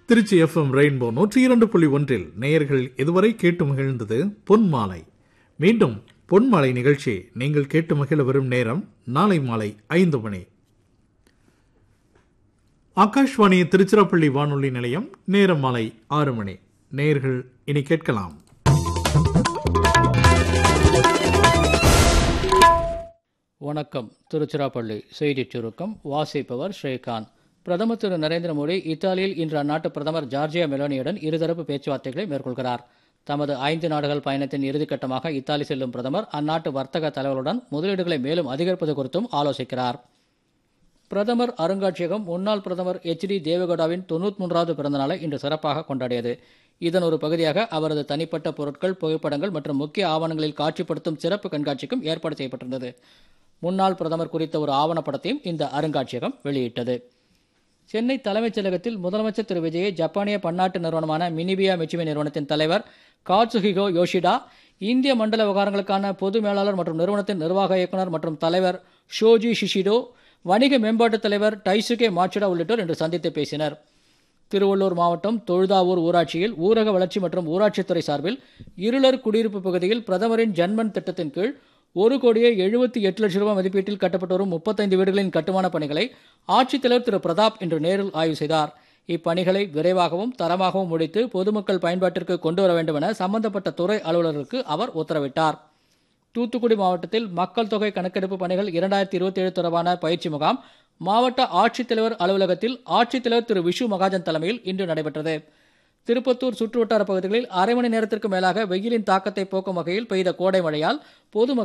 Trichy FM rainbow நூற்றி இரண்டு புள்ளி ஒன்றில் நேயர்கள் இதுவரை கேட்டு மகிழ்ந்தது பொன்மாலை மீண்டும் பொன்மாலை நிகழ்ச்சி நீங்கள் கேட்டு மகிழ வரும் நேரம் நாளை மாலை ஐந்து மணி ஆகாஷ்வாணி திருச்சிராப்பள்ளி வானொலி நிலையம் நேரம் மாலை ஆறு மணி நேயர்கள் இனி கேட்கலாம் வணக்கம் திருச்சிராப்பள்ளி செய்திச் சுருக்கம் வாசிப்பவர் ஸ்ரீகாந்த் பிரதமர் திரு நரேந்திர மோடி இத்தாலியில் இன்று அந்நாட்டு பிரதமர் ஜார்ஜியா மெலோனியுடன் இருதரப்பு பேச்சுவார்த்தைகளை மேற்கொள்கிறார் தமது ஐந்து நாடுகள் பயணத்தின் இறுதிக்கட்டமாக இத்தாலி செல்லும் பிரதமர் அந்நாட்டு வர்த்தக தலைவர்களுடன் முதலீடுகளை மேலும் அதிகரிப்பது குறித்தும் ஆலோசிக்கிறார் பிரதமர் அருங்காட்சியகம் முன்னாள் பிரதமர் எச் டி தேவகவுடாவின் தொண்ணூத்தி மூன்றாவது பிறந்தநாளை இன்று சிறப்பாக கொண்டாடியது இதன் ஒரு பகுதியாக அவரது தனிப்பட்ட பொருட்கள் புகைப்படங்கள் மற்றும் முக்கிய ஆவணங்களில் காட்சிப்படுத்தும் சிறப்பு கண்காட்சிக்கும் ஏற்பாடு செய்யப்பட்டிருந்தது முன்னாள் பிரதமர் குறித்த ஒரு ஆவணப்படத்தையும் இந்த அருங்காட்சியகம் வெளியிட்டது சென்னை தலைமைச் செயலகத்தில் முதலமைச்சர் திரு விஜயை ஜப்பானிய பன்னாட்டு நிறுவனமான மினிபியா மிச்சுமி நிறுவனத்தின் தலைவர் காட்சுஹிகோ யோஷிடா இந்திய மண்டல விவகாரங்களுக்கான பொது மேலாளர் மற்றும் நிறுவனத்தின் நிர்வாக இயக்குநர் மற்றும் தலைவர் ஷோஜி ஷிஷிடோ வணிக மேம்பாட்டுத் தலைவர் டைசுகே மாச்சுடா உள்ளிட்டோர் இன்று சந்தித்து பேசினர் திருவள்ளூர் மாவட்டம் தொழுதாவூர் ஊராட்சியில் ஊரக வளர்ச்சி மற்றும் ஊராட்சித்துறை சார்பில் இருளர் குடியிருப்பு பகுதியில் பிரதமரின் ஜன்மன் திட்டத்தின் கீழ் ஒரு கோடியே எழுபத்தி எட்டு லட்சம் ரூபாய் மதிப்பீட்டில் கட்டப்பட்டு வரும் முப்பத்தைந்து வீடுகளின் கட்டுமானப் பணிகளை ஆட்சித்தலைவர் திரு பிரதாப் இன்று நேரில் ஆய்வு செய்தார் இப்பணிகளை விரைவாகவும் தரமாகவும் முடித்து பொதுமக்கள் பயன்பாட்டிற்கு கொண்டு வர வேண்டும் என சம்பந்தப்பட்ட துறை அலுவலர்களுக்கு அவர் உத்தரவிட்டார் தூத்துக்குடி மாவட்டத்தில் மக்கள் தொகை கணக்கெடுப்பு பணிகள் இரண்டாயிரத்தி இருபத்தி ஏழு தொடர்பான பயிற்சி முகாம் மாவட்ட ஆட்சித்தலைவர் அலுவலகத்தில் ஆட்சித்தலைவர் திரு விஷு மகாஜன் தலைமையில் இன்று நடைபெற்றது திருப்பத்தூர் சுற்றுவட்டார பகுதிகளில் அரை மணி நேரத்திற்கு மேலாக வெயிலின் தாக்கத்தை போக்கும் வகையில் பெய்த கோடை மழையால் பொதுமக்கள்